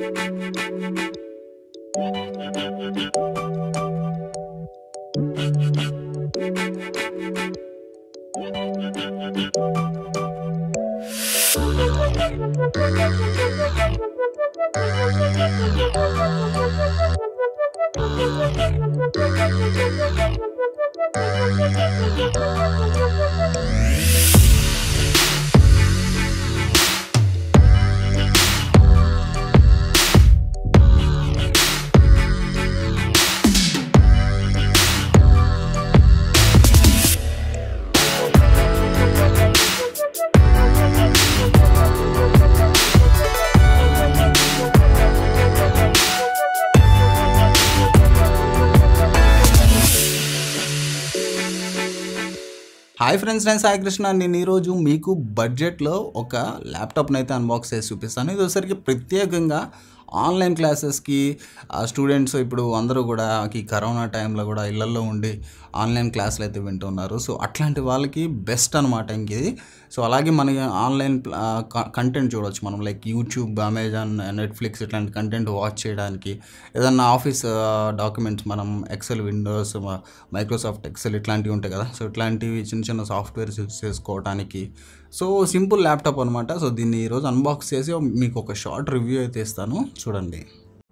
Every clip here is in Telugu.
హాయ్ ఫ్రెండ్స్ నేను సాయి కృష్ణ నేను ఈరోజు మీకు బడ్జెట్లో ఒక ల్యాప్టాప్ని అయితే అన్బాక్స్ చేసి చూపిస్తాను ఇది ఒకసారికి ప్రత్యేకంగా ఆన్లైన్ క్లాసెస్కి స్టూడెంట్స్ ఇప్పుడు అందరూ కూడా ఈ కరోనా టైంలో కూడా ఇళ్లలో ఉండి ఆన్లైన్ క్లాసులు అయితే వింటున్నారు సో అట్లాంటి వాళ్ళకి బెస్ట్ అనమాట ఇంక ఇది సో అలాగే మనకి ఆన్లైన్ కంటెంట్ చూడొచ్చు మనం లైక్ యూట్యూబ్ అమెజాన్ నెట్ఫ్లిక్స్ ఇట్లాంటి కంటెంట్ వాచ్ చేయడానికి ఏదన్నా ఆఫీస్ డాక్యుమెంట్స్ మనం ఎక్సెల్ విండోస్ మైక్రోసాఫ్ట్ ఎక్సెల్ ఇట్లాంటివి ఉంటాయి కదా సో ఇట్లాంటివి చిన్న చిన్న సాఫ్ట్వేర్స్ యూస్ చేసుకోవడానికి సో సింపుల్ ల్యాప్టాప్ అనమాట సో దీన్ని ఈరోజు అన్బాక్స్ చేసి మీకు ఒక షార్ట్ రివ్యూ అయితే ఇస్తాను చూడండి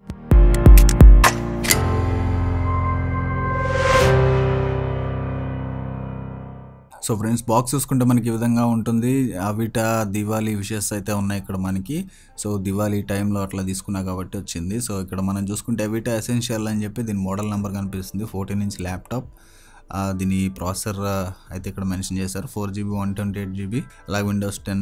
సో ఫ్రెండ్స్ బాక్స్ చూసుకుంటే మనకి ఈ విధంగా ఉంటుంది అవిటా దివాళీ విషెస్ అయితే ఉన్నాయి ఇక్కడ మనకి సో దివాళీ టైంలో అట్లా తీసుకున్నా కాబట్టి వచ్చింది సో ఇక్కడ మనం చూసుకుంటే అవిటా ఎసెన్షియల్ అని చెప్పి దీని మోడల్ నెంబర్ కనిపిస్తుంది ఫోర్టీన్ ఇంచ్ ల్యాప్టాప్ దీని ప్రాసెసర్ అయితే ఇక్కడ మెన్షన్ చేశారు four GB one twenty eight GB అలాగే విండోస్ టెన్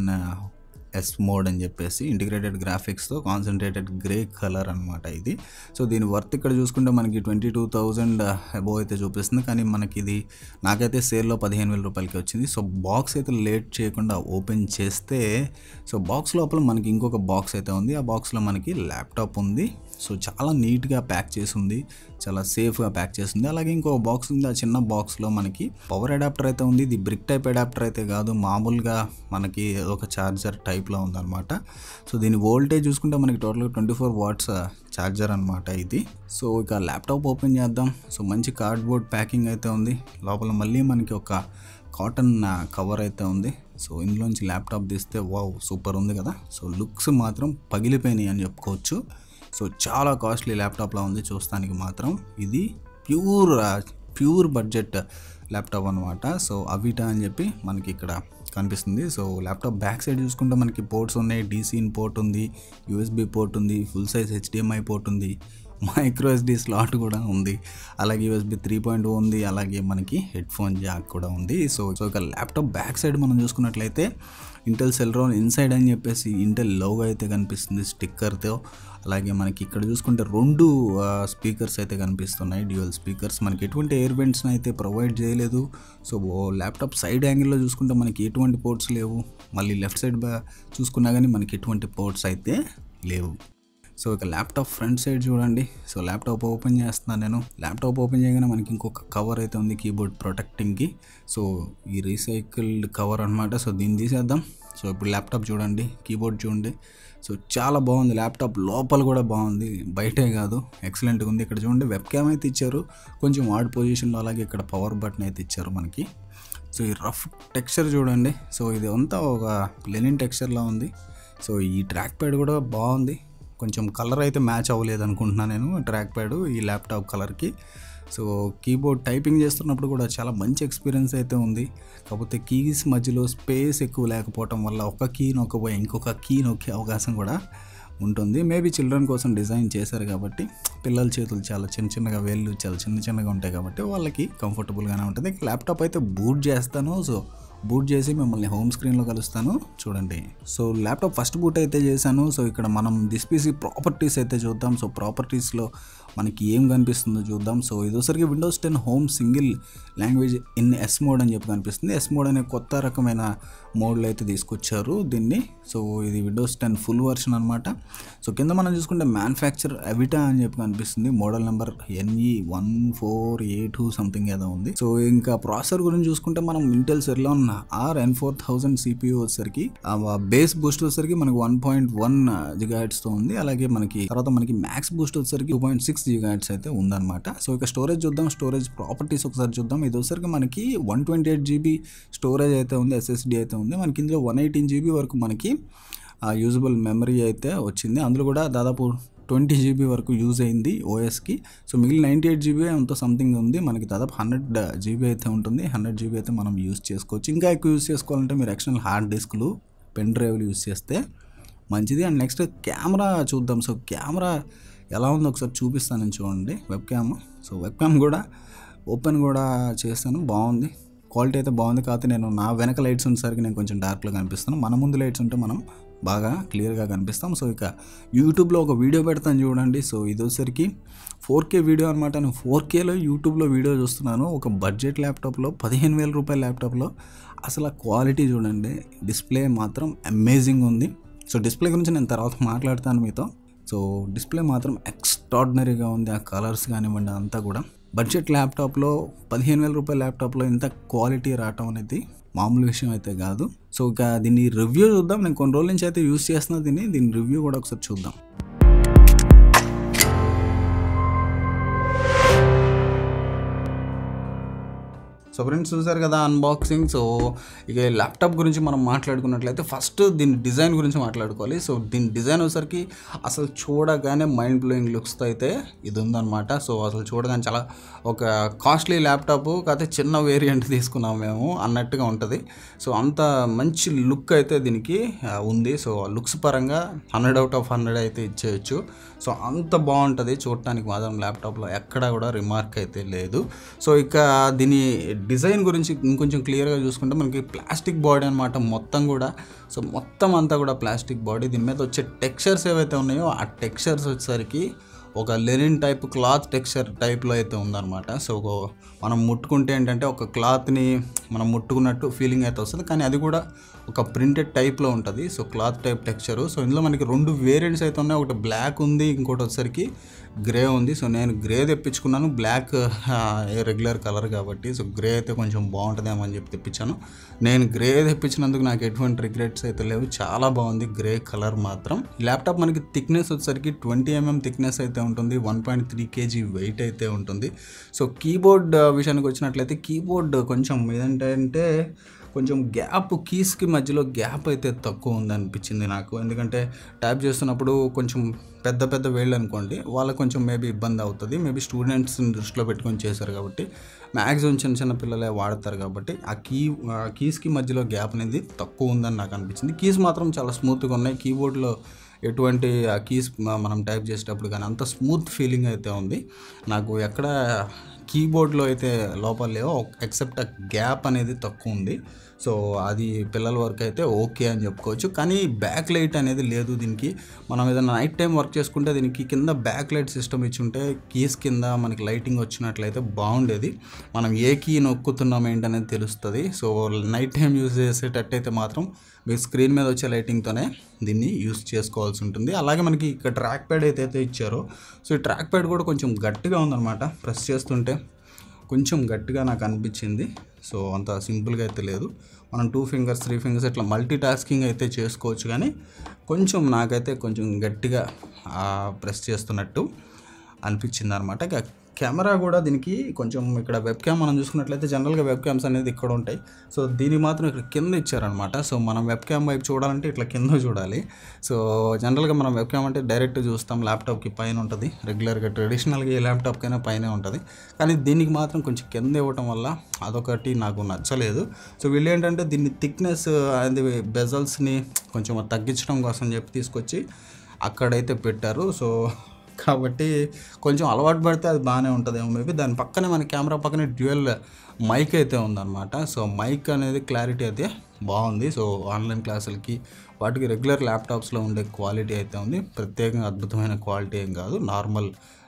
ఎస్ మోడ్ అని చెప్పేసి ఇంటిగ్రేటెడ్ గ్రాఫిక్స్తో కాన్సన్ట్రేటెడ్ గ్రే కలర్ అనమాట ఇది సో దీని వర్త్ ఇక్కడ చూసుకుంటే మనకి ట్వంటీ టూ థౌజండ్ అబోవ్ అయితే చూపిస్తుంది కానీ మనకి ఇది నాకైతే సేల్లో పదిహేను వేల రూపాయలకి వచ్చింది సో బాక్స్ అయితే లేట్ చేయకుండా ఓపెన్ చేస్తే సో బాక్స్ లోపల మనకి ఇంకొక బాక్స్ అయితే ఉంది ఆ బాక్స్లో మనకి ల్యాప్టాప్ ఉంది సో చాలా నీట్గా ప్యాక్ చేసి ఉంది చాలా సేఫ్గా ప్యాక్ చేసింది అలాగే ఇంకో బాక్స్ ఉంది ఆ చిన్న బాక్స్లో మనకి పవర్ అడాప్టర్ అయితే ఉంది ఇది బ్రిక్ టైప్ అడాప్టర్ అయితే కాదు మామూలుగా మనకి ఒక ఛార్జర్ టైప్లో ఉందన్నమాట సో దీని వోల్టేజ్ చూసుకుంటే మనకి టోటల్గా ట్వంటీ ఫోర్ వాట్స్ ఛార్జర్ అనమాట ఇది సో ఇక ల్యాప్టాప్ ఓపెన్ చేద్దాం సో మంచి కార్డ్బోర్డ్ ప్యాకింగ్ అయితే ఉంది లోపల మళ్ళీ మనకి ఒక కాటన్ కవర్ అయితే ఉంది సో ఇందులోంచి ల్యాప్టాప్ తీస్తే వావ్ సూపర్ ఉంది కదా సో లుక్స్ మాత్రం పగిలిపోయినాయి అని చెప్పుకోవచ్చు సో చాలా కాస్ట్లీ ల్యాప్టాప్లా ఉంది చూస్తానికి మాత్రం ఇది ప్యూర్ ప్యూర్ బడ్జెట్ ల్యాప్టాప్ అనమాట సో అవిటా అని చెప్పి మనకి ఇక్కడ కనిపిస్తుంది సో ల్యాప్టాప్ బ్యాక్ సైడ్ చూసుకుంటే మనకి పోర్ట్స్ ఉన్నాయి డీసీ ఇన్ పోర్ట్ ఉంది యూఎస్బి పోర్ట్ ఉంది ఫుల్ సైజ్ హెచ్డిఎంఐ పోర్ట్ ఉంది మైక్రో ఎస్డి స్లాట్ కూడా ఉంది అలాగే యూఎస్బి త్రీ పాయింట్ ఉంది అలాగే మనకి హెడ్ ఫోన్ జాక్ కూడా ఉంది సో సో ఇక ల్యాప్టాప్ బ్యాక్ సైడ్ మనం చూసుకున్నట్లయితే ఇంటెల్ సెల్రోన్ ఇన్సైడ్ అని చెప్పేసి ఇంటెల్ లోగో అయితే కనిపిస్తుంది స్టిక్కర్తో అలాగే మనకి ఇక్కడ చూసుకుంటే రెండు స్పీకర్స్ అయితే కనిపిస్తున్నాయి డ్యూయల్ స్పీకర్స్ మనకి ఎటువంటి ఎయిర్ వెంట్స్ని అయితే ప్రొవైడ్ చేయలేదు సో ల్యాప్టాప్ సైడ్ యాంగిల్లో చూసుకుంటే మనకి ఎటువంటి పోర్ట్స్ లేవు మళ్ళీ లెఫ్ట్ సైడ్ చూసుకున్నా కానీ మనకి ఎటువంటి పోర్ట్స్ అయితే లేవు సో ఇక ల్యాప్టాప్ ఫ్రంట్ సైడ్ చూడండి సో ల్యాప్టాప్ ఓపెన్ చేస్తున్నాను నేను ల్యాప్టాప్ ఓపెన్ చేయగానే మనకి ఇంకొక కవర్ అయితే ఉంది కీబోర్డ్ ప్రొటెక్టింగ్కి సో ఈ రీసైకిల్డ్ కవర్ అనమాట సో దీన్ని తీసేద్దాం సో ఇప్పుడు ల్యాప్టాప్ చూడండి కీబోర్డ్ చూడండి సో చాలా బాగుంది ల్యాప్టాప్ లోపల కూడా బాగుంది బయటే కాదు ఎక్సలెంట్గా ఉంది ఇక్కడ చూడండి వెబ్ క్యామ్ అయితే ఇచ్చారు కొంచెం వార్డ్ పొజిషన్లో అలాగే ఇక్కడ పవర్ బటన్ అయితే ఇచ్చారు మనకి సో ఈ రఫ్ టెక్స్చర్ చూడండి సో ఇది అంతా ఒక లెనిన్ టెక్స్చర్లా ఉంది సో ఈ ట్రాక్ ప్యాడ్ కూడా బాగుంది కొంచెం కలర్ అయితే మ్యాచ్ అవ్వలేదు అనుకుంటున్నాను నేను ట్రాక్ ప్యాడ్ ఈ ల్యాప్టాప్ కలర్కి సో కీబోర్డ్ టైపింగ్ చేస్తున్నప్పుడు కూడా చాలా మంచి ఎక్స్పీరియన్స్ అయితే ఉంది కాకపోతే కీస్ మధ్యలో స్పేస్ ఎక్కువ లేకపోవటం వల్ల ఒక కీ నొక్కబోయి ఇంకొక కీ నొక్కే అవకాశం కూడా ఉంటుంది మేబీ చిల్డ్రన్ కోసం డిజైన్ చేశారు కాబట్టి పిల్లల చేతులు చాలా చిన్న చిన్నగా వేళ్ళు చాలా చిన్న చిన్నగా ఉంటాయి కాబట్టి వాళ్ళకి కంఫర్టబుల్గానే ఉంటుంది ల్యాప్టాప్ అయితే బూట్ చేస్తాను సో బూట్ చేసి మిమ్మల్ని హోమ్ స్క్రీన్లో కలుస్తాను చూడండి సో ల్యాప్టాప్ ఫస్ట్ బూట్ అయితే చేశాను సో ఇక్కడ మనం దిస్ పీసీ ప్రాపర్టీస్ అయితే చూద్దాం సో ప్రాపర్టీస్లో మనకి ఏం కనిపిస్తుందో చూద్దాం సో ఇది ఒకసారికి Windows ten home single language in S mode అని చెప్పి కనిపిస్తుంది ఎస్ మోడ్ అనే కొత్త రకమైన మోడ్లో అయితే తీసుకొచ్చారు దీన్ని సో ఇది విండోస్ టెన్ ఫుల్ వర్షన్ అనమాట సో కింద మనం చూసుకుంటే మ్యానుఫ్యాక్చర్ అవిటా అని చెప్పి కనిపిస్తుంది model number NE one four A two something ఏదో ఉంది సో ఇంకా ప్రాసెసర్ గురించి చూసుకుంటే మనం Intel Celeron R N four thousand CPU వచ్చేసరికి బేస్ బూస్ట్ వచ్చేసరికి మనకి వన్ పాయింట్ వన్ జిగాహెడ్స్ తో ఉంది అలాగే మనకి తర్వాత మనకి మ్యాక్స్ బూస్ట్ వచ్చేసరికి టూ పాయింట్ సిక్స్ జిగాహెడ్స్ అయితే ఉందన్నమాట సో ఇక స్టోరేజ్ చూద్దాం స్టోరేజ్ ప్రాపర్టీస్ ఒకసారి చూద్దాం ఇది వచ్చేసరికి మనకి one twenty eight GB storage అయితే ఉంది ఎస్ఎస్డి అయితే ఉంది మనకి ఇందులో వన్ ఎయిటీన్ జీబీ వరకు మనకి యూజబుల్ మెమరీ అయితే వచ్చింది అందులో కూడా దాదాపు ట్వంటీ జీబీ వరకు యూజ్ అయింది ఓఎస్కి సో మిగిలిన నైంటీ ఎయిట్ జీబీ అంత సంథింగ్ ఉంది మనకి దాదాపు హండ్రెడ్ జీబీ అయితే ఉంటుంది హండ్రెడ్ జీబీ అయితే మనం యూజ్ చేసుకోవచ్చు ఇంకా ఎక్కువ యూజ్ చేసుకోవాలంటే మీరు ఎక్స్టర్నల్ హార్డ్ డిస్క్లు పెన్ డ్రైవ్లు యూజ్ చేస్తే మంచిది అండ్ నెక్స్ట్ కెమెరా చూద్దాం సో కెమెరా ఎలా ఉందో ఒకసారి చూపిస్తాను చూడండి web cam so web cam కూడా ఓపెన్ కూడా చేస్తాను బాగుంది క్వాలిటీ అయితే బాగుంది కాకపోతే నేను నా వెనక లైట్స్ ఉన్నసరికి నేను కొంచెం డార్క్లో కనిపిస్తాను మన ముందు లైట్స్ ఉంటే మనం బాగా క్లియర్గా కనిపిస్తాం సో ఇక యూట్యూబ్లో ఒక వీడియో పెడతాను చూడండి సో ఇది వచ్చేసరికి ఫోర్ కే వీడియో అనమాట నేను ఫోర్ కేలో యూట్యూబ్లో వీడియో చూస్తున్నాను ఒక బడ్జెట్ ల్యాప్టాప్లో పదిహేను వేల రూపాయల ల్యాప్టాప్లో అసలు ఆ క్వాలిటీ చూడండి డిస్ప్లే మాత్రం అమేజింగ్ ఉంది సో డిస్ప్లే గురించి నేను తర్వాత మాట్లాడతాను మీతో సో డిస్ప్లే మాత్రం ఎక్స్ట్రాడినరీగా ఉంది ఆ కలర్స్ కానివ్వండి అంతా కూడా బడ్జెట్ ల్యాప్టాప్లో పదిహేను వేల రూపాయల ల్యాప్టాప్లో ఇంత క్వాలిటీ రావటం అనేది మామూలు విషయం అయితే కాదు సో ఇక దీన్ని రివ్యూ చూద్దాం నేను కొన్ని రోజుల నుంచి అయితే యూస్ చేస్తున్నా దీన్ని దీని రివ్యూ కూడా ఒకసారి చూద్దాం సో ఫ్రెండ్స్ చూసారు కదా అన్బాక్సింగ్ సో ఇక ల్యాప్టాప్ గురించి మనం మాట్లాడుకున్నట్లయితే ఫస్ట్ దీని డిజైన్ గురించి మాట్లాడుకోవాలి సో దీని డిజైన్ వచ్చేసరికి అసలు చూడగానే మైండ్ బ్లోయింగ్ లుక్స్తో అయితే ఇది ఉందన్నమాట సో అసలు చూడగానే చాలా ఒక కాస్ట్లీ ల్యాప్టాప్ కాకపోతే చిన్న వేరియంట్ తీసుకున్నాం మేము అన్నట్టుగా ఉంటుంది సో అంత మంచి లుక్ అయితే దీనికి ఆ, ఉంది సో లుక్స్ పరంగా హండ్రెడ్ అవుట్ ఆఫ్ హండ్రెడ్ అయితే ఇచ్చేయచ్చు సో అంత బాగుంటుంది చూడటానికి మాత్రం ల్యాప్టాప్లో ఎక్కడా కూడా రిమార్క్ అయితే లేదు సో ఇక దీని డిజైన్ గురించి ఇంకొంచెం క్లియర్గా చూసుకుంటే మనకి ప్లాస్టిక్ బాడీ అనమాట మొత్తం కూడా సో మొత్తం అంతా కూడా ప్లాస్టిక్ బాడీ దీని మీద వచ్చే టెక్స్చర్స్ ఏవైతే ఉన్నాయో ఆ టెక్స్చర్స్ వచ్చేసరికి ఒక లెనిన్ టైప్ క్లాత్ టెక్స్చర్ టైప్లో అయితే ఉందన్నమాట సో ఒక- మనం ముట్టుకుంటే ఏంటంటే ఒక క్లాత్ని మనం ముట్టుకున్నట్టు ఫీలింగ్ అయితే వస్తుంది కానీ అది కూడా ఒక ప్రింటెడ్ టైప్లో ఉంటుంది so cloth type texture so ఇందులో మనకి రెండు వేరియంట్స్ అయితే ఉన్నాయి ఒకటి బ్లాక్ ఉంది ఇంకోటి వచ్చేసరికి గ్రే ఉంది సో నేను గ్రే తెప్పించుకున్నాను బ్లాక్ రెగ్యులర్ కలర్ కాబట్టి సో గ్రే అయితే కొంచెం బాగుంటుందేమో అని చెప్పి తెప్పించాను నేను గ్రే తెప్పించినందుకు నాకు ఎటువంటి రిగ్రెట్స్ అయితే లేవు చాలా బాగుంది గ్రే కలర్ మాత్రం ఈ ల్యాప్టాప్ మనకి థిక్నెస్ వచ్చేసరికి ట్వంటీ ఎంఎం థిక్నెస్ అయితే ఉంటుంది one point three kg weight అయితే ఉంటుంది సో కీబోర్డ్ విషయానికి వచ్చినట్లయితే కీబోర్డ్ కొంచెం ఏదంటే కొంచెం గ్యాప్ కీస్కి మధ్యలో గ్యాప్ అయితే తక్కువ ఉందనిపించింది నాకు ఎందుకంటే టైప్ చేస్తున్నప్పుడు కొంచెం పెద్ద పెద్ద వేళ్ళు అనుకోండి వాళ్ళకి కొంచెం మేబీ ఇబ్బంది అవుతుంది మేబీ స్టూడెంట్స్ని దృష్టిలో పెట్టుకొని చేశారు కాబట్టి మ్యాక్సిమం చిన్న చిన్న పిల్లలే వాడతారు కాబట్టి ఆ కీ ఆ కీస్కి మధ్యలో గ్యాప్ అనేది తక్కువ ఉందని నాకు అనిపించింది కీస్ మాత్రం చాలా స్మూత్గా ఉన్నాయి కీబోర్డ్లో ఎటువంటి ఆ కీస్ మనం టైప్ చేసేటప్పుడు కానీ అంత స్మూత్ ఫీలింగ్ అయితే ఉంది నాకు ఎక్కడ కీబోర్డ్లో అయితే లోపల లేవో ఎక్సెప్ట్ ఆ గ్యాప్ అనేది తక్కువ ఉంది సో అది పిల్లల వరకు అయితే ఓకే అని చెప్పుకోవచ్చు కానీ బ్యాక్ లైట్ అనేది లేదు దీనికి మనం ఏదైనా నైట్ టైం వర్క్ చేసుకుంటే దీనికి కింద బ్యాక్ లైట్ సిస్టమ్ ఇచ్చి ఉంటే కీస్ కింద మనకి లైటింగ్ వచ్చినట్లయితే బాగుండేది మనం ఏ కీ నొక్కుతున్నాం ఏంటనేది తెలుస్తుంది సో నైట్ టైం యూజ్ చేసేటట్టయితే మాత్రం మీ స్క్రీన్ మీద వచ్చే లైటింగ్తోనే దీన్ని యూస్ చేసుకోవాల్సి ఉంటుంది అలాగే మనకి ఇక్కడ ట్రాక్ ప్యాడ్ ఏదైతే ఇచ్చారో సో ఈ ట్రాక్ ప్యాడ్ కూడా కొంచెం గట్టిగా ఉందన్నమాట ప్రెస్ చేస్తుంటే కొంచెం గట్టిగా నాకు అనిపించింది సో అంత సింపుల్గా అయితే లేదు మనం టూ ఫింగర్స్ త్రీ ఫింగర్స్ ఇట్లా మల్టీ టాస్కింగ్ అయితే చేసుకోవచ్చు కానీ కొంచెం నాకైతే కొంచెం గట్టిగా ప్రెస్ చేస్తున్నట్టు అనిపించింది అనమాట ఇక కెమెరా కూడా దీనికి కొంచెం ఇక్కడ వెబ్ క్యామ్ మనం చూసుకున్నట్లయితే జనరల్గా వెబ్ క్యామ్స్ అనేది ఇక్కడ ఉంటాయి సో దీనికి మాత్రం ఇక్కడ కింద ఇచ్చారనమాట సో మనం వెబ్ క్యామ్ వైపు చూడాలంటే ఇట్లా కింద చూడాలి సో జనరల్గా మనం వెబ్ క్యామ్ అంటే డైరెక్ట్ చూస్తాం ల్యాప్టాప్కి పైన ఉంటుంది రెగ్యులర్గా ట్రెడిషనల్గా ఏ ల్యాప్టాప్కైనా పైన ఉంటుంది కానీ దీనికి మాత్రం కొంచెం కింద ఇవ్వటం వల్ల అదొకటి నాకు నచ్చలేదు సో వీళ్ళు ఏంటంటే దీన్ని థిక్నెస్ అది బెజల్స్ని కొంచెం తగ్గించడం కోసం చెప్పి తీసుకొచ్చి అక్కడైతే పెట్టారు సో కాబట్టి కొంచెం అలవాటు పడితే అది బాగానే ఉంటుందేమో మేబీ దాని పక్కనే మన కెమెరా పక్కనే డ్యూయల్ మైక్ అయితే ఉందన్నమాట సో మైక్ అనేది క్లారిటీ అయితే బాగుంది సో ఆన్లైన్ క్లాసులకి వాటికి రెగ్యులర్ ల్యాప్టాప్స్లో ఉండే క్వాలిటీ అయితే ఉంది ప్రత్యేకంగా అద్భుతమైన క్వాలిటీ ఏం కాదు నార్మల్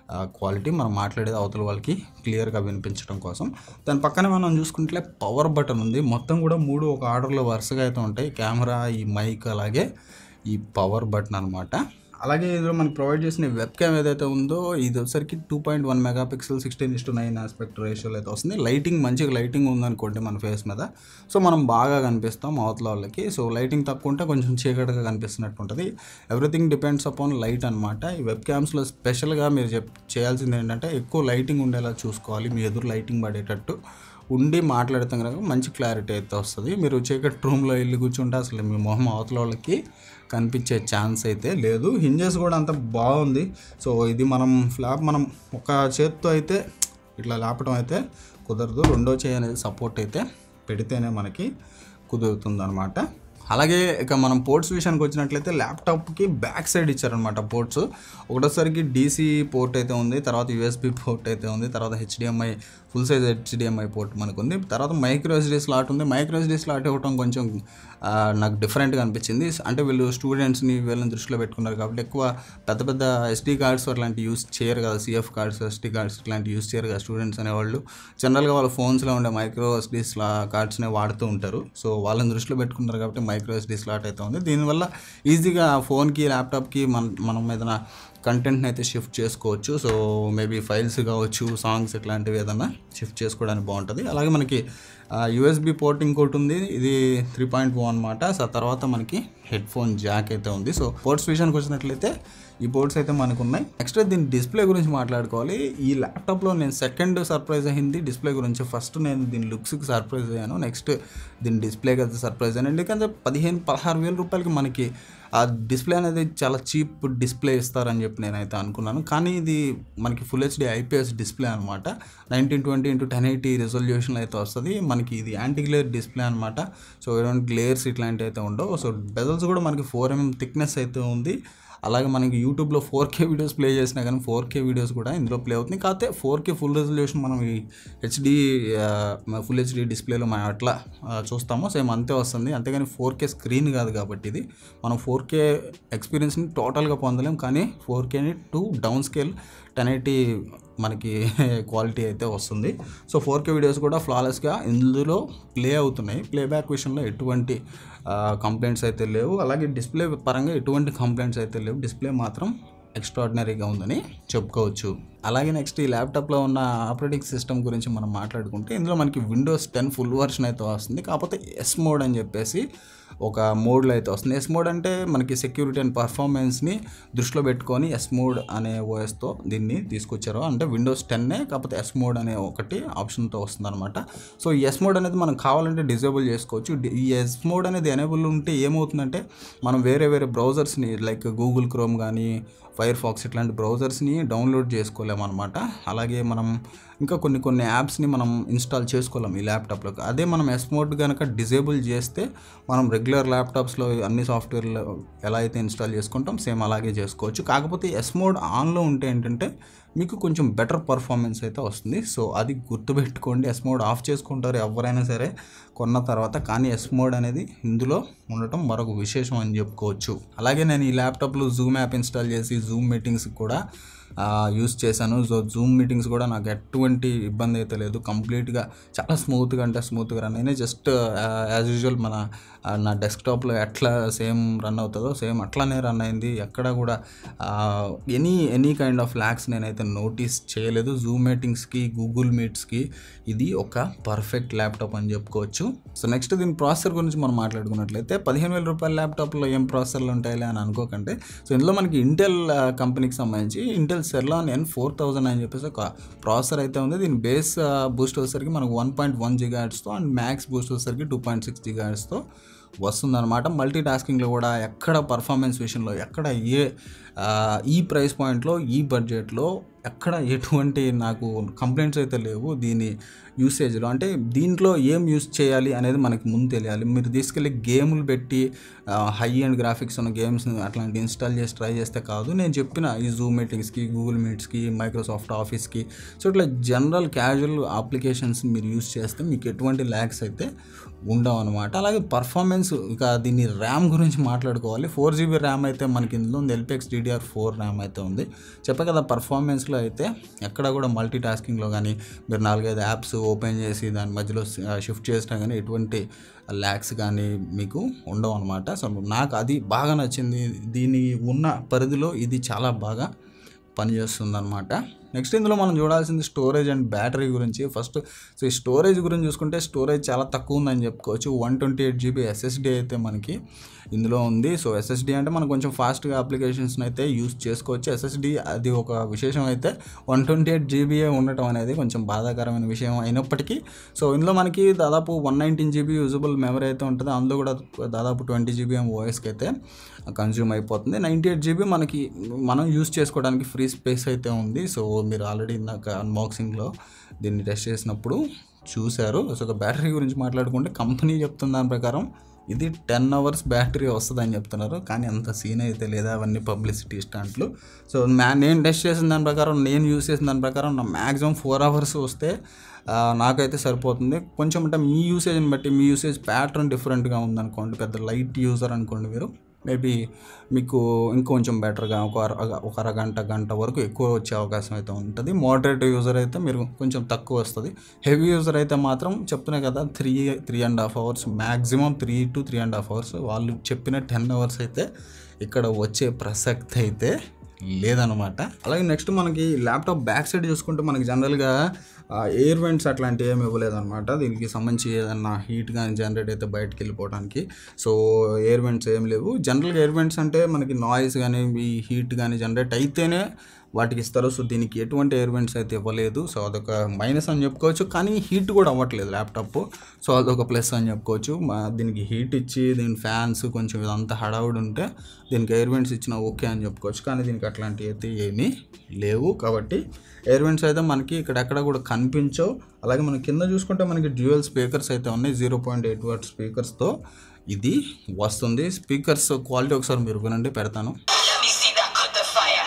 క్వాలిటీ మనం మాట్లాడేది అవతల వాళ్ళకి క్లియర్గా వినిపించడం కోసం దాని పక్కనే మనం చూసుకుంటే పవర్ బటన్ ఉంది మొత్తం కూడా మూడు ఒక ఆర్డర్లో వరుసగా అయితే ఉంటాయి కెమెరా ఈ మైక్ అలాగే ఈ పవర్ బటన్ అనమాట అలాగే ఇందులో మనకి ప్రొవైడ్ చేసిన వెబ్ క్యామ్ ఏదైతే ఉందో ఇది వచ్చరికి two point one megapixel sixteen is to nine aspect రేషియోలో అయితే వస్తుంది లైటింగ్ మంచిగా లైటింగ్ ఉందనుకోండి మన ఫేస్ మీద సో మనం బాగా కనిపిస్తాం అవతల వాళ్ళకి సో లైటింగ్ తక్కువ ఉంటే కొంచెం చీకటిగా కనిపిస్తున్నట్టు ఉంటుంది ఎవ్రీథింగ్ డిపెండ్స్ అపాన్ లైట్ అనమాట ఈ వెబ్ క్యామ్స్లో స్పెషల్గా మీరు చెప్ చేయాల్సింది ఏంటంటే ఎక్కువ లైటింగ్ ఉండేలా చూసుకోవాలి మీ ఎదురు లైటింగ్ పడేటట్టు ఉండి మాట్లాడితే కనుక మంచి క్లారిటీ అయితే వస్తుంది మీరు చీకటి రూమ్లో వెళ్ళి కూర్చుంటే అసలు మీ మొహం అవతల వాళ్ళకి కనిపించే ఛాన్స్ అయితే లేదు హింజెస్ కూడా అంత బాగుంది సో ఇది మనం ఫ్లాప్ మనం ఒక చేత్తో అయితే ఇట్లా లేపడం అయితే కుదరదు రెండో చేయి అనేది సపోర్ట్ అయితే పెడితేనే మనకి కుదురుతుంది అనమాట అలాగే ఇక మనం పోర్ట్స్ విషయానికి వచ్చినట్లయితే ల్యాప్టాప్కి బ్యాక్ సైడ్ ఇచ్చారనమాట పోర్ట్స్ ఒకటోసారికి డీసీ పోర్ట్ అయితే ఉంది తర్వాత యూఎస్బి పోర్ట్ అయితే ఉంది తర్వాత HDMI full size HDMI port మనకు ఉంది తర్వాత మైక్రో ఎస్డి స్లాట్ ఉంది మైక్రో ఎస్డి స్లాట్ ఇవ్వడం కొంచెం ఆ, నాకు డిఫరెంట్గా అనిపించింది అంటే వీళ్ళు స్టూడెంట్స్ని వీళ్ళని దృష్టిలో పెట్టుకున్నారు కాబట్టి ఎక్కువ పెద్ద పెద్ద ఎస్డి కార్డ్స్ అట్లాంటి యూస్ చేయరు కదా సిఎఫ్ కార్డ్స్ ఎస్డి కార్డ్స్ ఇట్లాంటి యూస్ చేయరు కదా స్టూడెంట్స్ అనేవాళ్ళు జనరల్గా వాళ్ళ ఫోన్స్లో ఉండే మైక్రో ఎస్డి స్లా కార్డ్స్నే వాడుతూ ఉంటారు సో వాళ్ళని దృష్టిలో పెట్టుకున్నారు కాబట్టి మైక్రో ఎస్డి స్లాట్ అయితే ఉంది దీనివల్ల ఈజీగా ఫోన్కి ల్యాప్టాప్కి మన మనం ఏదైనా కంటెంట్ని అయితే షిఫ్ట్ చేసుకోవచ్చు సో మేబీ ఫైల్స్ కావచ్చు సాంగ్స్ ఇట్లాంటివి ఏదైనా షిఫ్ట్ చేసుకోవడానికి బాగుంటుంది అలాగే మనకి యూఎస్బి పోర్ట్ ఇంకోటి ఉంది ఇది త్రీ పాయింట్ ఓ అనమాట సో తర్వాత మనకి హెడ్ ఫోన్ జాక్ అయితే ఉంది సో పోర్ట్స్ విషయానికి వచ్చినట్లయితే ఈ పోర్ట్స్ అయితే మనకు ఉన్నాయి నెక్స్ట్ దీని డిస్ప్లే గురించి మాట్లాడుకోవాలి ఈ ల్యాప్టాప్లో నేను సెకండ్ సర్ప్రైజ్ అయింది డిస్ప్లే గురించి ఫస్ట్ నేను దీని లుక్స్కి సర్ప్రైజ్ అయ్యాను నెక్స్ట్ దీని డిస్ప్లేకి అయితే సర్ప్రైజ్ అయ్యాను ఎందుకంటే పదిహేను పదహారు వేల రూపాయలకి మనకి ఆ డిస్ప్లే అనేది చాలా చీప్ డిస్ప్లే ఇస్తారని చెప్పి నేనైతే అనుకున్నాను కానీ ఇది మనకి ఫుల్ హెచ్డి ఐపీఎస్ డిస్ప్లే అనమాట nineteen twenty into ten eighty resolution అయితే వస్తుంది మనకి ఇది యాంటీ గ్లేర్ డిస్ప్లే అనమాట సో ఎటువంటి గ్లేర్స్ ఇట్లాంటివి అయితే ఉండవు సో బెజల్స్ కూడా మనకి ఫోర్ ఎంఎం థిక్నెస్ అయితే ఉంది అలాగే మనకి యూట్యూబ్లో ఫోర్ కే వీడియోస్ ప్లే చేసినా కానీ ఫోర్ కే వీడియోస్ కూడా ఇందులో ప్లే అవుతుంది కాకపోతే ఫోర్ కే ఫుల్ రెజల్యూషన్ మనం ఈ హెచ్డి ఫుల్ హెచ్డి డిస్ప్లేలో మనం అట్లా ఆ, చూస్తామో సేమ్ అంతే వస్తుంది అంతేగాని ఫోర్ కే స్క్రీన్ కాదు కాబట్టి ఇది మనం ఫోర్ కే ఎక్స్పీరియన్స్ని టోటల్గా పొందలేం కానీ ఫోర్ కేని to downscale ten eighty మనకి క్వాలిటీ అయితే వస్తుంది సో ఫోర్ కే వీడియోస్ కూడా ఫ్లాలెస్గా ఇందులో ప్లే అవుతున్నాయి ప్లేబ్యాక్ విషయంలో ఎటువంటి కంప్లైంట్స్ అయితే లేవు అలాగే డిస్ప్లే పరంగా ఎటువంటి కంప్లైంట్స్ అయితే లేవు డిస్ప్లే మాత్రం ఎక్స్ట్రాడినరీగా ఉందని చెప్పుకోవచ్చు అలాగే నెక్స్ట్ ఈ ల్యాప్టాప్లో ఉన్న ఆపరేటింగ్ సిస్టమ్ గురించి మనం మాట్లాడుకుంటే ఇందులో మనకి విండోస్ టెన్ ఫుల్ వర్షన్ అయితే వస్తుంది కాకపోతే ఎస్ మోడ్ అని చెప్పేసి ఒక మోడ్లో అయితే వస్తుంది ఎస్ మోడ్ అంటే మనకి సెక్యూరిటీ అండ్ పర్ఫార్మెన్స్ని దృష్టిలో పెట్టుకొని ఎస్ మోడ్ అనే ఓఎస్తో దీన్ని తీసుకొచ్చారు అంటే విండోస్ టెన్నే కాకపోతే ఎస్ మోడ్ అనే ఒకటి ఆప్షన్తో వస్తుంది అనమాట సో ఈ ఎస్ మోడ్ అనేది మనం కావాలంటే డిజేబుల్ చేసుకోవచ్చు డి- ఈ ఎస్ మోడ్ అనేది ఎనేబుల్ ఉంటే ఏమవుతుందంటే మనం వేరే వేరే బ్రౌజర్స్ని లైక్ గూగుల్ క్రోమ్ కానీ ఫైర్ ఫాక్స్ ఇట్లాంటి బ్రౌజర్స్ని డౌన్లోడ్ చేసుకోలేమన్నమాట అలాగే మనం ఇంకా కొన్ని కొన్ని యాప్స్ని మనం ఇన్స్టాల్ చేసుకోలేం ఈ ల్యాప్టాప్లోకి అదే మనం ఎస్ మోడ్ కనుక డిజేబుల్ చేస్తే మనం రెగ్యులర్ ల్యాప్టాప్స్లో అన్ని సాఫ్ట్వేర్లు ఎలా అయితే ఇన్స్టాల్ చేసుకుంటాం సేమ్ అలాగే చేసుకోవచ్చు కాకపోతే ఎస్ మోడ్ ఆన్లో ఉంటే ఏంటంటే మీకు కొంచెం బెటర్ పర్ఫార్మెన్స్ అయితే వస్తుంది సో అది గుర్తుపెట్టుకోండి ఎస్ మోడ్ ఆఫ్ చేసుకుంటారు ఎవరైనా సరే కొన్న తర్వాత కానీ ఎస్ మోడ్ అనేది ఇందులో ఉండటం మరొక విశేషం అని చెప్పుకోవచ్చు అలాగే నేను ఈ ల్యాప్టాప్లో జూమ్ యాప్ ఇన్స్టాల్ చేసి జూమ్ మీటింగ్స్ కూడా యూస్ చేశాను సో జూమ్ మీటింగ్స్ కూడా నాకు ఎటువంటి ఇబ్బంది అయితే లేదు కంప్లీట్గా చాలా స్మూత్గా అంటే స్మూత్గా రన్ అయినాయి జస్ట్ యాజ్ యూజువల్ మన ఆ, నా డెస్క్టాప్లో ఎట్లా సేమ్ రన్ అవుతుందో సేమ్ అట్లానే రన్ అయింది ఎక్కడ కూడా any any kind of lags నేనైతే నోటీస్ చేయలేదు జూమ్ మీటింగ్స్కి గూగుల్ మీట్స్కి ఇది ఒక పర్ఫెక్ట్ ల్యాప్టాప్ అని చెప్పుకోవచ్చు సో నెక్స్ట్ దీని ప్రాసెసర్ గురించి మనం మాట్లాడుకున్నట్లయితే పదిహేను వేల రూపాయల ల్యాప్టాప్లో ఏం ప్రాసెసర్లు ఉంటాయిలే అని అనుకోకండి సో ఇందులో మనకి ఇంటెల్ కంపెనీకి సంబంధించి Intel Celeron N four thousand అని చెప్పేసి ఒక ప్రాసెసర్ అయితే ఉంది దీని బేస్ బూస్ట్ వచ్చేసరికి మనకు వన్ పాయింట్ వన్ జిగాడ్స్తో అండ్ మ్యాక్స్ బూస్ట్ వచ్చేసరికి టూ పాయింట్ సిక్స్ జిగాడ్స్తో వస్తుందన్నమాట మల్టీ టాస్కింగ్లో కూడా ఎక్కడ పర్ఫార్మెన్స్ విషయంలో ఎక్కడ ఏ ఆ, ఈ ప్రైస్ పాయింట్లో ఈ బడ్జెట్లో ఎక్కడ ఎటువంటి నాకు కంప్లైంట్స్ అయితే లేవు దీని యూసేజ్లో అంటే దీంట్లో ఏం యూస్ చేయాలి అనేది మనకి ముందు తెలియాలి మీరు తీసుకెళ్ళి గేములు పెట్టి హై అండ్ గ్రాఫిక్స్ ఉన్న గేమ్స్ అట్లాంటి ఇన్స్టాల్ చేసి ట్రై చేస్తే కాదు నేను చెప్పిన ఈ జూమ్ మీటింగ్స్కి గూగుల్ మీట్స్కి మైక్రోసాఫ్ట్ ఆఫీస్కి సో ఇట్లా జనరల్ క్యాజువల్ అప్లికేషన్స్ మీరు యూస్ చేస్తే మీకు ఎటువంటి ల్యాక్స్ అయితే ఉండవు అనమాట అలాగే పర్ఫార్మెన్స్ ఇక దీన్ని ర్యామ్ గురించి మాట్లాడుకోవాలి ఫోర్ జీబీ ర్యామ్ అయితే మనకి ఇందులో ఉంది ఎల్పిఎక్స్ డిడిఆర్ ఫోర్ ర్యామ్ అయితే ఉంది చెప్పే కదా పర్ఫార్మెన్స్లో అయితే ఎక్కడ కూడా మల్టీ టాస్కింగ్లో కానీ మీరు నాలుగైదు యాప్స్ ఓపెన్ చేసి దాని మధ్యలో షిఫ్ట్ చేసినా కానీ ఎటువంటి ల్యాక్స్ కానీ మీకు ఉండవు అనమాట సో నాకు అది బాగా నచ్చింది దీని ఉన్న పరిధిలో ఇది చాలా బాగా పనిచేస్తుంది అనమాట నెక్స్ట్ ఇందులో మనం చూడాల్సింది స్టోరేజ్ అండ్ బ్యాటరీ గురించి ఫస్ట్ సో ఈ స్టోరేజ్ గురించి చూసుకుంటే స్టోరేజ్ చాలా తక్కువ ఉందని చెప్పుకోవచ్చు one twenty eight GB SSD అయితే మనకి ఇందులో ఉంది సో ఎస్ఎస్డి అంటే మనం కొంచెం ఫాస్ట్గా అప్లికేషన్స్ని అయితే యూస్ చేసుకోవచ్చు ఎస్ఎస్డి అది ఒక విశేషం అయితే వన్ ట్వంటీ ఎయిట్ జీబీఏ ఉండటం అనేది కొంచెం బాధాకరమైన విషయం అయినప్పటికీ సో ఇందులో మనకి దాదాపు one nineteen GB usable memory అయితే ఉంటుంది అందులో కూడా దాదాపు ట్వంటీ జీబీ ఓఎస్కి అయితే కన్జ్యూమ్ అయిపోతుంది నైంటీ ఎయిట్ జీబీ మనకి మనం యూస్ చేసుకోవడానికి ఫ్రీ స్పేస్ అయితే ఉంది సో మీరు ఆల్రెడీ ఇందాక అన్బాక్సింగ్లో దీన్ని టెస్ట్ చేసినప్పుడు చూశారు సో బ్యాటరీ గురించి మాట్లాడుకుంటే కంపెనీ చెప్తున్న దాని ప్రకారం ఇది టెన్ అవర్స్ బ్యాటరీ వస్తుందని చెప్తున్నారు కానీ అంత సీన్ అయితే లేదా అవన్నీ పబ్లిసిటీ స్టాంట్లు సో మ్యా నేను టెస్ట్ చేసిన దాని ప్రకారం నేను యూస్ చేసిన దాని ప్రకారం నా మ్యాక్సిమం ఫోర్ అవర్స్ వస్తే ఆ, నాకైతే సరిపోతుంది కొంచెం అంటే మీ యూసేజ్ని బట్టి మీ యూసేజ్ ప్యాటర్న్ డిఫరెంట్గా ఉందనుకోండి పెద్ద లైట్ యూజర్ అనుకోండి మీరు మేబీ మీకు ఇంకొంచెం బెటర్గా ఒక అర- ఒక అరగంట గంట వరకు ఎక్కువ వచ్చే అవకాశం అయితే ఉంటుంది మోడరేట్ యూజర్ అయితే మీరు కొంచెం తక్కువ వస్తుంది హెవీ యూజర్ అయితే మాత్రం చెప్తున్నాయి కదా three three and half hours maximum three to three and half hours వాళ్ళు చెప్పిన టెన్ అవర్స్ అయితే ఇక్కడ వచ్చే ప్రసక్తి అయితే లేదనమాట అలాగే నెక్స్ట్ మనకి ల్యాప్టాప్ బ్యాక్ సైడ్ చూసుకుంటే మనకి జనరల్గా ఎయిర్ వెంట్స్ అట్లాంటివి ఏమి ఇవ్వలేదన్నమాట దీనికి సంబంధించి ఏదన్నా హీట్ కానీ జనరేట్ అయితే బయటకు వెళ్ళిపోవడానికి సో ఎయిర్ వెంట్స్ ఏం లేవు జనరల్గా ఎయిర్ వెంట్స్ అంటే మనకి నాయిస్ కానీ ఈ హీట్ కానీ జనరేట్ అయితేనే వాటికి ఇస్తారు సో దీనికి ఎటువంటి ఎయిర్ వెంట్స్ అయితే ఇవ్వలేదు సో అదొక మైనస్ అని చెప్పుకోవచ్చు కానీ హీట్ కూడా అవ్వట్లేదు ల్యాప్టాప్ సో అదొక ప్లస్ అని చెప్పుకోవచ్చు మా దీనికి హీట్ ఇచ్చి దీని ఫ్యాన్స్ కొంచెం ఇదంతా హడావుడి ఉంటే దీనికి ఎయిర్ వెంట్స్ ఇచ్చిన ఓకే అని చెప్పుకోవచ్చు కానీ దీనికి అట్లాంటివి అయితే ఏమీ లేవు కాబట్టి ఎయిర్ వెంట్స్ అయితే మనకి ఇక్కడెక్కడ కూడా కనిపించవు అలాగే మనం కింద చూసుకుంటే మనకి డ్యూయల్ స్పీకర్స్ అయితే ఉన్నాయి జీరో పాయింట్ ఎయిట్ వాట్ స్పీకర్స్తో ఇది వస్తుంది స్పీకర్స్ క్వాలిటీ ఒకసారి మీరు వినండి పెడతాను Let me see that put the fire.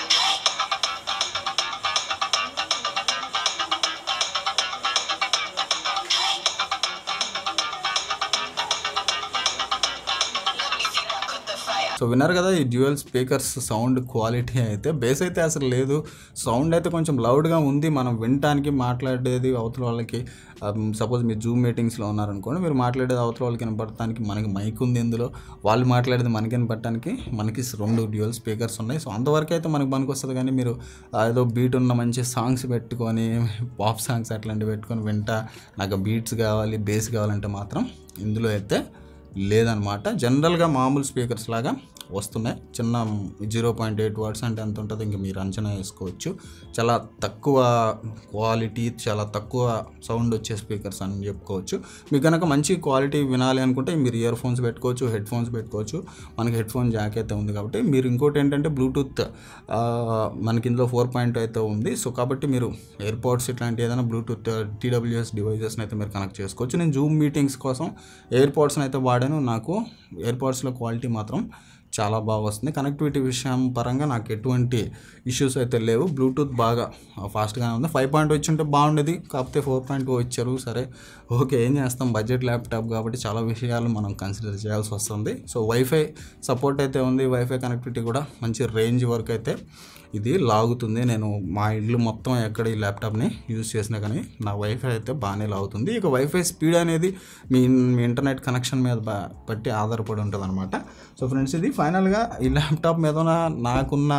Let me see that put the fire. So విన్నారు కదా ఈ డ్యూయల్ స్పీకర్స్ సౌండ్ క్వాలిటీ అయితే బేస్ అయితే అసలు లేదు సౌండ్ అయితే కొంచెం లౌడ్గా ఉంది మనం వినటానికి మాట్లాడేది అవతల వాళ్ళకి సపోజ్ మీరు జూమ్ మీటింగ్స్లో ఉన్నారనుకోండి మీరు మాట్లాడేది అవతల వాళ్ళకి వినపడటానికి మనకి మైక్ ఉంది ఇందులో వాళ్ళు మాట్లాడేది మనకి వినపడటానికి మనకి రెండు డ్యూయల్ స్పీకర్స్ ఉన్నాయి సో అంతవరకు అయితే మనకి పనికి వస్తుంది కానీ మీరు ఆ ఏదో బీట్ ఉన్న మంచి సాంగ్స్ పెట్టుకొని పాప్ సాంగ్స్ అట్లాంటివి పెట్టుకొని వింటా నాకు బీట్స్ కావాలి బేస్ కావాలంటే మాత్రం ఇందులో అయితే లేదనమాట జనరల్గా మామూలు స్పీకర్స్ లాగా వస్తున్నాయి చిన్న జీరో పాయింట్ ఎయిట్ వాట్స్ అంటే ఎంత ఉంటుంది ఇంక మీరు అంచనా వేసుకోవచ్చు చాలా తక్కువ క్వాలిటీ చాలా తక్కువ సౌండ్ వచ్చే స్పీకర్స్ అని చెప్పుకోవచ్చు మీకు కనుక మంచి క్వాలిటీ వినాలి అనుకుంటే మీరు ఇయర్ ఫోన్స్ పెట్టుకోవచ్చు హెడ్ ఫోన్స్ పెట్టుకోవచ్చు మనకి హెడ్ ఫోన్ జాక్ అయితే ఉంది కాబట్టి మీరు ఇంకోటి ఏంటంటే బ్లూటూత్ ఆ, మనకి ఇందులో ఫోర్ పాయింట్ అయితే ఉంది సో కాబట్టి మీరు ఎయిర్పోర్ట్స్ ఇట్లాంటి ఏదైనా బ్లూటూత్ టీడబ్ల్యూఎస్ డివైజెస్ని అయితే మీరు కనెక్ట్ చేసుకోవచ్చు నేను జూమ్ మీటింగ్స్ కోసం ఎయిర్పోర్ట్స్ని అయితే వాడాను నాకు ఎయిర్పోర్ట్స్లో క్వాలిటీ మాత్రం చాలా బాగా వస్తుంది కనెక్టివిటీ విషయం పరంగా నాకు ఎటువంటి ఇష్యూస్ అయితే లేవు బ్లూటూత్ బాగా ఫాస్ట్గానే ఉంది ఫైవ్ పాయింట్ వచ్చి ఉంటే బాగుండేది కాకపోతే ఫోర్ పాయింట్ వచ్చారు సరే ఓకే ఏం చేస్తాం బడ్జెట్ ల్యాప్టాప్ కాబట్టి చాలా విషయాలు మనం కన్సిడర్ చేయాల్సి వస్తుంది సో వైఫై సపోర్ట్ అయితే ఉంది వైఫై కనెక్టివిటీ కూడా మంచి రేంజ్ వరకు అయితే ఇది లాగుతుంది నేను మా ఇల్లు మొత్తం ఎక్కడ ఈ ల్యాప్టాప్ని యూజ్ చేసినా కానీ నా వైఫై అయితే బాగానే లాగుతుంది ఇక వైఫై స్పీడ్ అనేది మీ మీ ఇంటర్నెట్ కనెక్షన్ మీద బా- బట్టి ఆధారపడి ఉంటుంది అనమాట సో ఫ్రెండ్స్ ఇది ఫైనల్గా ఈ ల్యాప్టాప్ మీద ఉన్న- నాకున్న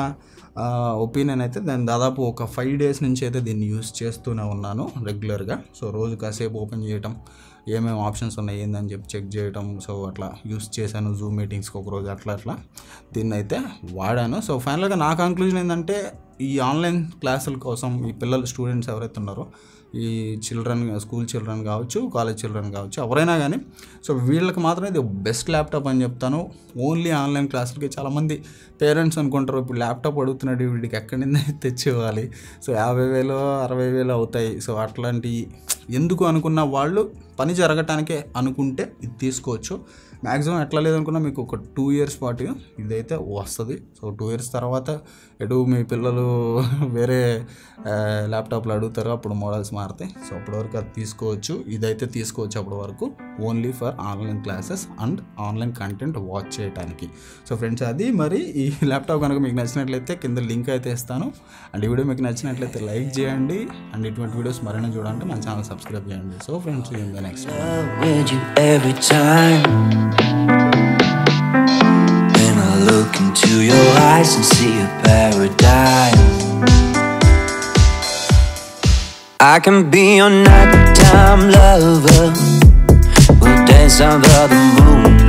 ఒపీనియన్ అయితే నేను దాదాపు ఒక ఫైవ్ డేస్ నుంచి అయితే దీన్ని యూస్ చేస్తూనే ఉన్నాను రెగ్యులర్గా సో రోజు కాసేపు ఓపెన్ చేయటం ఏమేమి ఆప్షన్స్ ఉన్నాయి ఏందని చెప్పి చెక్ చేయటం సో అట్లా యూస్ చేశాను జూమ్ మీటింగ్స్కి ఒక రోజు అట్లా అట్లా దీన్ని అయితే వాడాను సో ఫైనల్గా నా కంక్లూజన్ ఏంటంటే ఈ ఆన్లైన్ క్లాసుల కోసం ఈ పిల్లలు స్టూడెంట్స్ ఎవరైతే ఉన్నారో ఈ చిల్డ్రన్ స్కూల్ చిల్డ్రన్ కావచ్చు కాలేజ్ చిల్డ్రన్ కావచ్చు ఎవరైనా కానీ సో వీళ్ళకి మాత్రం ఇది బెస్ట్ ల్యాప్టాప్ అని చెప్తాను ఓన్లీ ఆన్లైన్ క్లాసులకి చాలామంది పేరెంట్స్ అనుకుంటారు ఇప్పుడు ల్యాప్టాప్ అడుగుతున్నాడు వీడికి ఎక్కడి నుంచి తెచ్చి ఇవ్వాలి సో యాభై వేలు అరవై వేలు అవుతాయి సో అట్లాంటి ఎందుకు అనుకున్న వాళ్ళు పని జరగటానికే అనుకుంటే ఇది తీసుకోవచ్చు మ్యాక్సిమం ఎట్లా లేదనుకున్నా మీకు ఒక టూ ఇయర్స్ పాటు ఇదైతే వస్తుంది సో టూ ఇయర్స్ తర్వాత ఎటు మీ పిల్లలు వేరే ఆ, ల్యాప్టాప్లు అడుగుతారు అప్పుడు మోడల్స్ మారుతాయి సో అప్పటి వరకు అది తీసుకోవచ్చు ఇదైతే తీసుకోవచ్చు అప్పటి వరకు only for online classes and online content watch చేయడానికి సో ఫ్రెండ్స్ అది మరి ఈ ల్యాప్టాప్ కనుక మీకు నచ్చినట్లయితే కింద లింక్ అయితే ఇస్తాను అండ్ ఈ వీడియో మీకు నచ్చినట్లయితే లైక్ చేయండి అండ్ ఇటువంటి వీడియోస్ మరైనా చూడాలంటే మన ఛానల్ సబ్స్క్రైబ్ చేయండి so friends in the next with you every time. When I look into your eyes and see a paradise, I can be your nighttime lover. We'll dance under the moon,